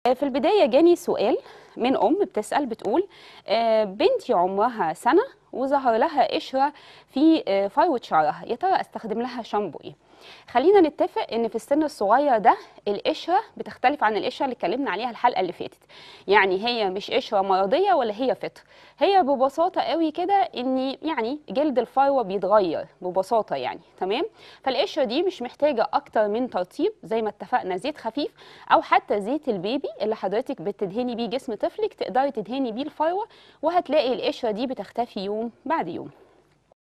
في البداية جاني سؤال من أم بتسأل بتقول آه، بنتي عمرها سنة وظهر لها قشرة في آه، فروة شعرها يا ترى استخدم لها شامبو ايه خلينا نتفق ان في السن الصغير ده القشره بتختلف عن القشره اللي اتكلمنا عليها الحلقه اللي فاتت يعني هي مش قشره مرضيه ولا هي فطر هي ببساطه قوي كده ان يعني جلد الفروه بيتغير ببساطه يعني تمام فالقشره دي مش محتاجه اكتر من ترطيب زي ما اتفقنا زيت خفيف او حتى زيت البيبي اللي حضرتك بتدهني بيه جسم طفلك تقدري تدهني بيه الفروه وهتلاقي القشره دي بتختفي يوم بعد يوم